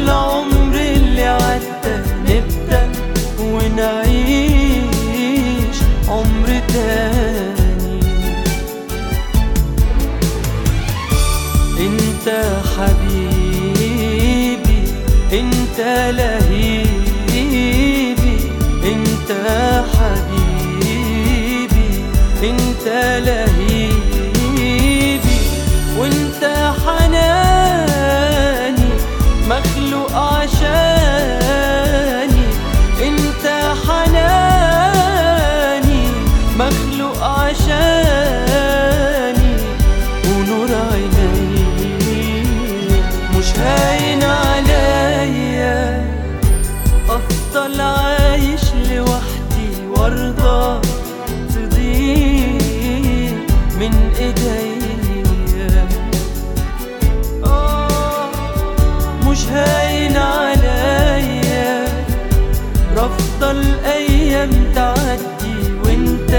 العمر اللي عدى نبدأ ونعيش عمر تاني انت حبيبي انت لهيبي انت حبيبي انت لهيبي وانت حناني مخلوق عشاني انت حناني مخلوق عشاني ونور عيني مش هاين عليا افضل عايش لوحدي وارضى تضيع من ايديا آه، مش هاين عليا رافضة الايام تعدي وانت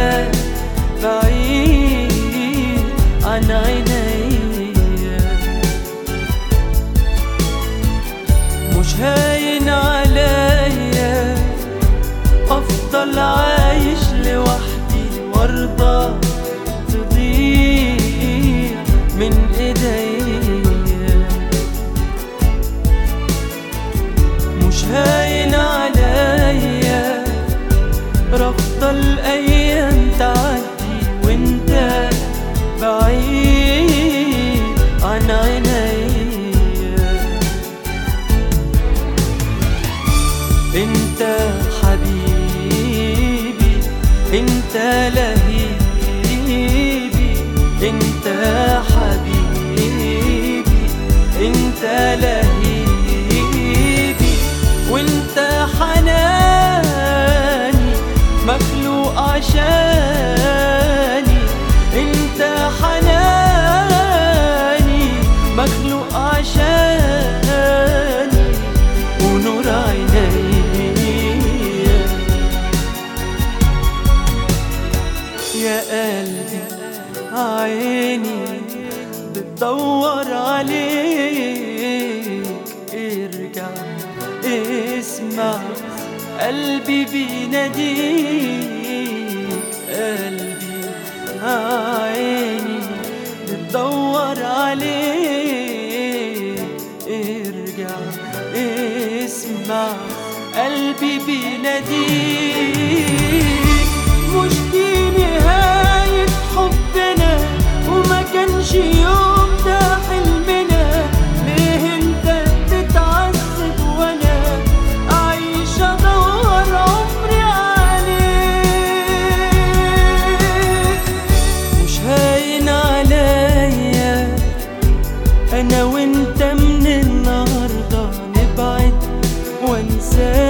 بعيد عن عينيا مش هاين عليا افضل عايش لوحدي وارضى تضيع من ايديا مش هاين عليا رافضة الايام تعدي وانت بعيد عن عينيا انت حبيبي انت لهيبي انت حبيبي انت لهيبي وانت حناني مخلوق عشاني انت حناني مخلوق عشاني ونور عيني يا قلبي عيني بتدور عليك ارجع اسمع قلبي بيناديك قلبي عيني بتدور عليك ارجع اسمع قلبي بيناديك مش دي نهاية حبنا وما كانش يوم ده حلمنا ليه انت بتتعذب وانا اعيش ادور عمري عليك مش هاين عليا انا وانت من النهارده نبعد وانساك